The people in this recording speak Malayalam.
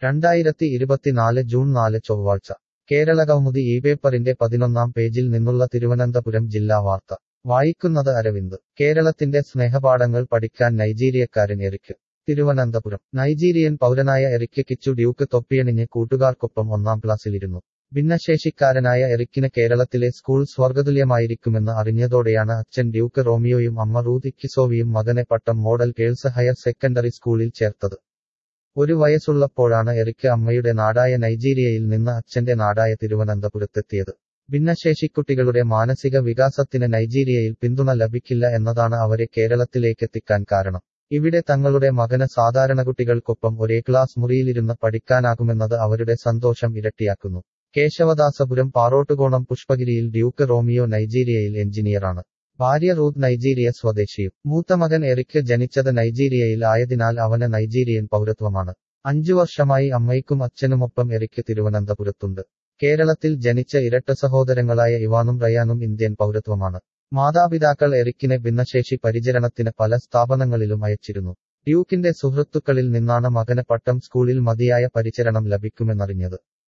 രണ്ടായിരത്തി ഇരുപത്തിനാല് ജൂൺ നാല് ചൊവ്വാഴ്ച കേരളകൗമുദി ഈ പേപ്പറിന്റെ പതിനൊന്നാം പേജിൽ നിന്നുള്ള തിരുവനന്തപുരം ജില്ലാ വാർത്ത വായിക്കുന്നത് അരവിന്ദ് കേരളത്തിന്റെ സ്നേഹപാഠങ്ങൾ പഠിക്കാൻ നൈജീരിയക്കാരൻ എറിക്ക് തിരുവനന്തപുരം നൈജീരിയൻ പൗരനായ എറിക്ക് കിച്ചു ഡ്യൂക്ക് തൊപ്പിയണിഞ്ഞ് കൂട്ടുകാർക്കൊപ്പം ഒന്നാം ക്ലാസ്സിലിരുന്നു ഭിന്നശേഷിക്കാരനായ എറിക്കിന് കേരളത്തിലെ സ്കൂൾ സ്വർഗതുല്യമായിരിക്കുമെന്ന് അറിഞ്ഞതോടെയാണ് അച്ഛൻ ഡ്യൂക്ക് റോമിയോയും അമ്മ റൂത്ത് ഇക്കിസോവിയും മകനെ Pattom model girls higher secondary സ്കൂളിൽ ചേർത്തത് ഒരു വയസ്സുള്ളപ്പോഴാണ് എറിക്ക് അമ്മയുടെ നാടായ നൈജീരിയയിൽ നിന്ന് അച്ഛന്റെ നാടായ തിരുവനന്തപുരത്തെത്തിയത് ഭിന്നശേഷിക്കുട്ടികളുടെ മാനസിക വികാസത്തിന് നൈജീരിയയിൽ പിന്തുണ ലഭിക്കില്ല എന്നതാണ് അവരെ കേരളത്തിലേക്കെത്തിക്കാൻ കാരണം ഇവിടെ തങ്ങളുടെ മകന് സാധാരണ കുട്ടികൾക്കൊപ്പം ഒരേ ക്ലാസ് മുറിയിലിരുന്ന് പഠിക്കാനാകുമെന്നത് അവരുടെ സന്തോഷം ഇരട്ടിയാക്കുന്നു കേശവദാസപുരം പാറോട്ടുകോണം പുഷ്പഗിരിയിൽ ഡ്യൂക്ക് റോമിയോ നൈജീരിയയിൽ എഞ്ചിനീയറാണ് ഭാര്യ റൂത്ത് നൈജീരിയ സ്വദേശിയും മൂത്ത മകൻ എറിക്ക് ജനിച്ചത് നൈജീരിയയിൽ ആയതിനാൽ അവന് നൈജീരിയൻ പൗരത്വമാണ് അഞ്ചു വർഷമായി അമ്മയ്ക്കും അച്ഛനുമൊപ്പം എറിക്ക് തിരുവനന്തപുരത്തുണ്ട് കേരളത്തിൽ ജനിച്ച ഇരട്ട സഹോദരങ്ങളായ ഇവാനും റയാനും ഇന്ത്യൻ പൗരത്വമാണ് മാതാപിതാക്കൾ എറിക്കിനെ ഭിന്നശേഷി പരിചരണത്തിന് പല സ്ഥാപനങ്ങളിലും അയച്ചിരുന്നു ഡ്യൂക്കിന്റെ സുഹൃത്തുക്കളിൽ നിന്നാണ് മകന് പട്ടം സ്കൂളിൽ മതിയായ പരിചരണം ലഭിക്കുമെന്നറിഞ്ഞത്